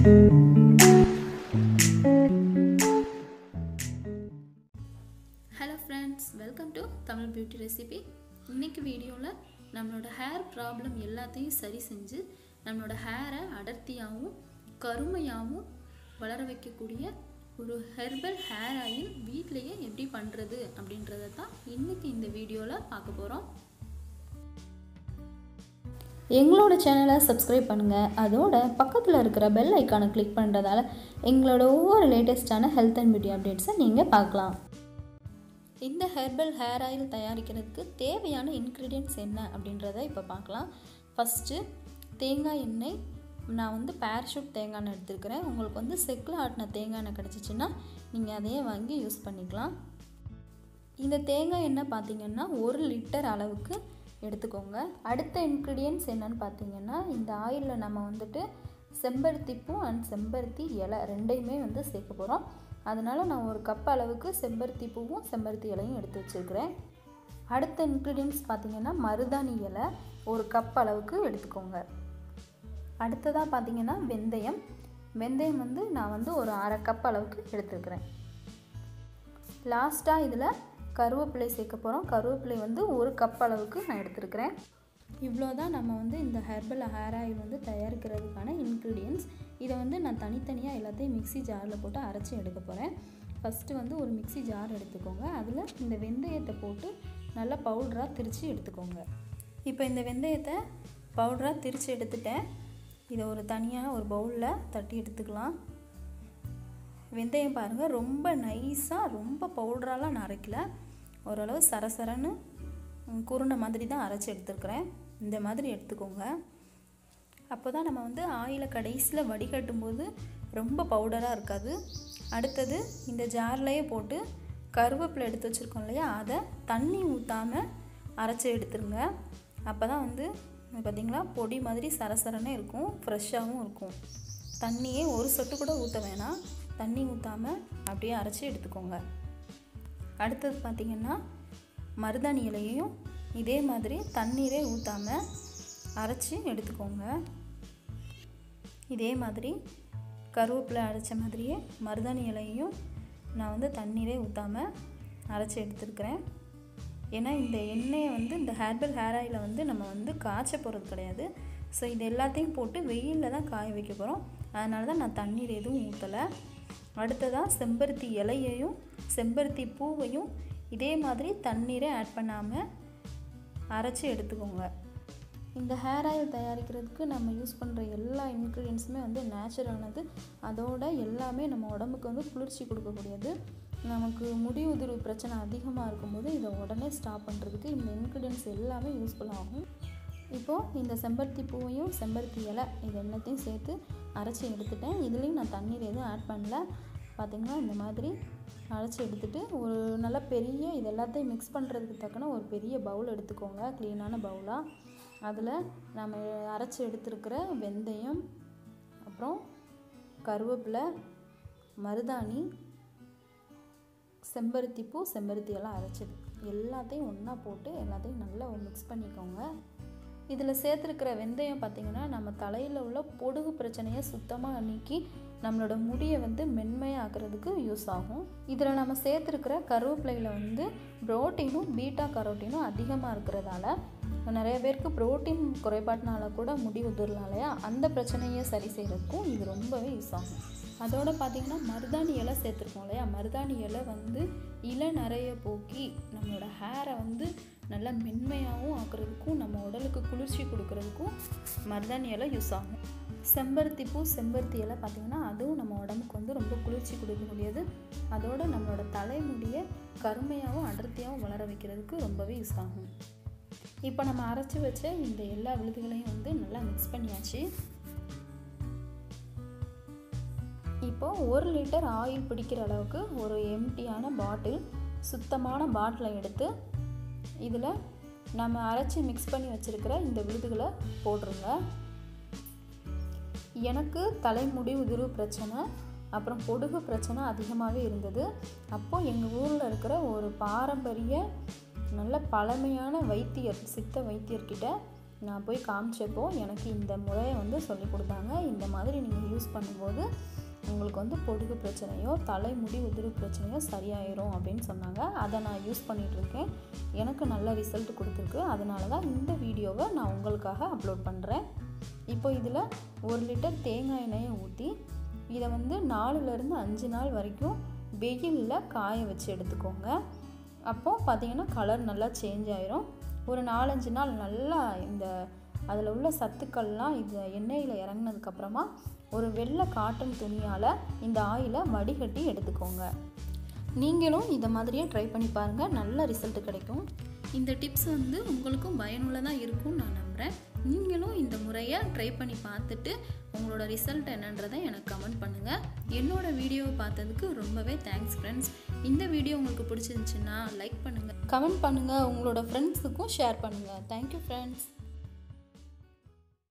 hello friends welcome to Tamil beauty recipe இன்னைக்கு வீடியோவில் நம்மளோட ஹேர் ப்ராப்ளம் எல்லாத்தையும் சரி செஞ்சு நம்மளோட ஹேரை அடர்த்தியாகவும் கருமையாகவும் வளர வைக்கக்கூடிய ஒரு ஹெர்பல் ஹேர் ஆயில் வீட்டிலையே எப்படி பண்ணுறது அப்படின்றத தான் இன்றைக்கி இந்த வீடியோவில் பார்க்க போகிறோம் எங்களோட சேனலை சப்ஸ்கிரைப் பண்ணுங்கள் அதோட பக்கத்தில் இருக்கிற பெல் ஐக்கானை கிளிக் பண்ணுறதால எங்களோட ஒவ்வொரு லேட்டஸ்டான ஹெல்த் அண்ட் பியூட்டி அப்டேட்ஸை நீங்கள் பார்க்கலாம் இந்த ஹெர்பல் ஹேர் ஆயில் தயாரிக்கிறதுக்கு தேவையான இன்க்ரீடியன்ட்ஸ் என்ன அப்படின்றத இப்போ பார்க்கலாம் ஃபஸ்ட்டு தேங்காய் எண்ணெய் நான் வந்து பேராஷூட் தேங்காய் எண்ணெய் எடுத்துருக்கிறேன் உங்களுக்கு வந்து செக்கில் ஆட்டின தேங்காய் எண்ணெய் கிடச்சிச்சின்னா நீங்கள் அதையே வாங்கி யூஸ் பண்ணிக்கலாம் இந்த தேங்காய் எண்ணெய் பார்த்தீங்கன்னா ஒரு லிட்டர் அளவுக்கு எடுத்துக்கோங்க அடுத்த இன்க்ரீடியன்ட்ஸ் என்னன்னு பார்த்தீங்கன்னா இந்த ஆயிலில் நம்ம வந்துட்டு செம்பருத்தி பூ அண்ட் செம்பருத்தி இலை ரெண்டையுமே வந்து சேர்க்க போகிறோம் அதனால் நான் ஒரு கப் அளவுக்கு செம்பருத்தி பூவும் செம்பருத்தி இலையும் எடுத்து வச்சுருக்கிறேன் அடுத்த இன்க்ரீடியன்ட்ஸ் பார்த்தீங்கன்னா மருதாணி இலை ஒரு கப் அளவுக்கு எடுத்துக்கோங்க அடுத்ததாக பார்த்தீங்கன்னா வெந்தயம் வெந்தயம் வந்து நான் வந்து ஒரு அரை கப் அளவுக்கு எடுத்துருக்கிறேன் லாஸ்ட்டாக இதில் கருவேப்பிலை சேர்க்க போகிறோம் கருவேப்பிலை வந்து ஒரு கப் அளவுக்கு நான் எடுத்துருக்கிறேன் இவ்வளோ தான் நம்ம வந்து இந்த ஹெர்பல் ஹேர் ஆயில் வந்து தயாரிக்கிறதுக்கான இன்க்ரீடியன்ஸ் இதை வந்து நான் தனித்தனியாக எல்லாத்தையும் மிக்ஸி ஜாரில் போட்டு அரைச்சி எடுக்க போகிறேன் ஃபஸ்ட்டு வந்து ஒரு மிக்ஸி ஜார் எடுத்துக்கோங்க அதில் இந்த வெந்தயத்தை போட்டு நல்லா பவுடராக திரித்து எடுத்துக்கோங்க இப்போ இந்த வெந்தயத்தை பவுடராக திரித்து எடுத்துட்டேன் இதை ஒரு தனியாக ஒரு பவுலில் தட்டி எடுத்துக்கலாம் வெந்தயம் பாருங்கள் ரொம்ப நைஸாக ரொம்ப பவுடராலாம் நான் அரைக்கல ஓரளவு சரசரன்னு குருணை மாதிரி தான் அரைச்சி எடுத்துருக்குறேன் இந்த மாதிரி எடுத்துக்கோங்க அப்போ தான் நம்ம வந்து ஆயிலை கடைசியில் வடிகட்டும் போது ரொம்ப பவுடராக இருக்காது அடுத்தது இந்த ஜார்லேயே போட்டு கருவேப்பிலை எடுத்து வச்சுருக்கோம் இல்லையா அதை தண்ணி ஊற்றாமல் அரைச்சி எடுத்துருங்க அப்போ தான் வந்து பார்த்திங்களா பொடி மாதிரி சரசரன்னு இருக்கும் ஃப்ரெஷ்ஷாகவும் இருக்கும் தண்ணியே ஒரு சொட்டு கூட ஊற்ற வேணாம் தண்ணி ஊற்றாமல் அப்படியே அரைச்சி எடுத்துக்கோங்க அடுத்தது பார்த்திங்கன்னா மருதாணி இலையையும் இதே மாதிரி தண்ணீரே ஊற்றாமல் அரைச்சி எடுத்துக்கோங்க இதே மாதிரி கருவேப்பிலை அரைச்ச மாதிரியே மருதாணி இலையையும் நான் வந்து தண்ணீரே ஊற்றாமல் அரைச்சி எடுத்துருக்கிறேன் ஏன்னா இந்த எண்ணெயை வந்து இந்த ஹேர்பல் ஹேர் ஆயிலை வந்து நம்ம வந்து காய்ச்ச போகிறது கிடையாது ஸோ இது எல்லாத்தையும் போட்டு வெயிலில் தான் காய வைக்க போகிறோம் அதனால தான் நான் தண்ணீர் எதுவும் ஊற்றலை அடுத்ததாக செம்பருத்தி இலையையும் செம்பருத்தி பூவையும் இதே மாதிரி தண்ணீரை ஆட் பண்ணாமல் அரைச்சி எடுத்துக்கோங்க இந்த ஹேர் ஆயில் தயாரிக்கிறதுக்கு நம்ம யூஸ் பண்ணுற எல்லா இன்க்ரீடியன்ஸுமே வந்து நேச்சுரலானது அதோட எல்லாமே நம்ம உடம்புக்கு வந்து குளிர்ச்சி கொடுக்கக்கூடியது நமக்கு முடி உதிர்வு பிரச்சனை அதிகமாக இருக்கும்போது இதை உடனே ஸ்டாப் பண்ணுறதுக்கு இந்த இன்க்ரீடியன்ஸ் எல்லாமே யூஸ்ஃபுல் ஆகும் இப்போது இந்த செம்பருத்தி பூவையும் செம்பருத்தி இலை இது எல்லாத்தையும் சேர்த்து அரைச்சி எடுத்துட்டேன் இதுலேயும் நான் தண்ணீர் எதுவும் ஆட் பண்ணல பார்த்திங்கன்னா இந்த மாதிரி அரைச்சி எடுத்துகிட்டு ஒரு நல்ல பெரிய இது எல்லாத்தையும் மிக்ஸ் பண்ணுறதுக்கு தக்கன ஒரு பெரிய பவுல் எடுத்துக்கோங்க க்ளீனான பவுலாக அதில் நம்ம அரைச்சி எடுத்துருக்கிற வெந்தயம் அப்புறம் கருவேப்பிலை மருதாணி செம்பருத்தி பூ செம்பருத்தி எல்லாம் அரைச்சது எல்லாத்தையும் ஒன்றா போட்டு எல்லாத்தையும் நல்லா மிக்ஸ் பண்ணிக்கோங்க இதில் சேர்த்துருக்கிற வெந்தயம் பார்த்திங்கன்னா நம்ம தலையில் உள்ள பொடுகு பிரச்சனையை சுத்தமாக நீக்கி நம்மளோட முடியை வந்து மென்மையாக்குறதுக்கு யூஸ் ஆகும் இதில் நம்ம சேர்த்துருக்கிற கருவேப்பிலையில் வந்து புரோட்டீனும் பீட்டா கரோட்டீனும் அதிகமாக இருக்கிறதால நிறைய பேருக்கு புரோட்டீன் குறைபாட்டினால கூட முடி உதிரலாம் இல்லையா அந்த பிரச்சனையை சரி செய்கிறதுக்கும் இது ரொம்பவே யூஸ் ஆகும் அதோடு பார்த்திங்கன்னா மருதாணி இலை சேர்த்துருக்கோம் இல்லையா மருதாணி இலை வந்து இலை நிறைய போக்கி நம்மளோட ஹேரை வந்து நல்லா மென்மையாகவும் ஆக்குறதுக்கும் நம்ம உடலுக்கு குளிர்ச்சி கொடுக்கறதுக்கும் மருதாணி இலை யூஸ் ஆகும் செம்பருத்தி பூ செம்பருத்தி இலை பார்த்திங்கன்னா அதுவும் நம்ம உடம்புக்கு வந்து ரொம்ப குளிர்ச்சி கொடுக்கக்கூடியது அதோடு நம்மளோட தலைமுடியை கருமையாகவும் அடர்த்தியாகவும் வளர வைக்கிறதுக்கு ரொம்பவே யூஸ் ஆகும் இப்போ நம்ம அரைச்சி வச்ச இந்த எல்லா விழுதுகளையும் வந்து நல்லா மிக்ஸ் பண்ணியாச்சு இப்போது ஒரு லிட்டர் ஆயில் பிடிக்கிற அளவுக்கு ஒரு எம்டியான பாட்டில் சுத்தமான பாட்டிலை எடுத்து இதில் நம்ம அரைச்சி மிக்ஸ் பண்ணி வச்சுருக்கிற இந்த விழுதுகளை போட்டுருங்க எனக்கு தலைமுடி உதிர்வு பிரச்சனை அப்புறம் பொடுகு பிரச்சனை அதிகமாகவே இருந்தது அப்போது எங்கள் ஊரில் இருக்கிற ஒரு பாரம்பரிய நல்ல பழமையான வைத்தியர் சித்த வைத்தியர்கிட்ட நான் போய் காமிச்சப்போ எனக்கு இந்த முறையை வந்து சொல்லி கொடுத்தாங்க இந்த மாதிரி நீங்கள் யூஸ் பண்ணும்போது உங்களுக்கு வந்து பொடுகு பிரச்சனையோ தலைமுடி உதிரி பிரச்சனையோ சரியாயிரும் அப்படின்னு சொன்னாங்க அதை நான் யூஸ் பண்ணிகிட்ருக்கேன் எனக்கு நல்ல ரிசல்ட் கொடுத்துருக்கு அதனால தான் இந்த வீடியோவை நான் உங்களுக்காக அப்லோட் பண்ணுறேன் இப்போ இதில் ஒரு லிட்டர் தேங்காய் எண்ணெயை ஊற்றி இதை வந்து நாலுலேருந்து அஞ்சு நாள் வரைக்கும் வெயிலில் காய வச்சு எடுத்துக்கோங்க அப்போது பார்த்தீங்கன்னா கலர் நல்லா சேஞ்ச் ஆயிரும் ஒரு நாலஞ்சு நாள் நல்லா இந்த அதில் உள்ள சத்துக்கள்லாம் இது எண்ணெயில் இறங்கினதுக்கப்புறமா ஒரு வெள்ளை காட்டன் துணியால் இந்த ஆயிலை வடிகட்டி எடுத்துக்கோங்க நீங்களும் இதை மாதிரியே ட்ரை பண்ணி பாருங்கள் நல்ல ரிசல்ட் கிடைக்கும் இந்த டிப்ஸ் வந்து உங்களுக்கும் பயனுள்ளதாக இருக்கும்னு நான் நம்புகிறேன் நீங்களும் இந்த முறையை ட்ரை பண்ணி பார்த்துட்டு உங்களோட ரிசல்ட் என்னன்றதை எனக்கு கமெண்ட் பண்ணுங்கள் என்னோட வீடியோவை பார்த்ததுக்கு ரொம்பவே தேங்க்ஸ் ஃப்ரெண்ட்ஸ் இந்த வீடியோ உங்களுக்கு பிடிச்சிருந்துச்சுன்னா லைக் பண்ணுங்கள் கமெண்ட் பண்ணுங்கள் உங்களோட ஃப்ரெண்ட்ஸுக்கும் ஷேர் பண்ணுங்கள் தேங்க்யூ ஃப்ரெண்ட்ஸ்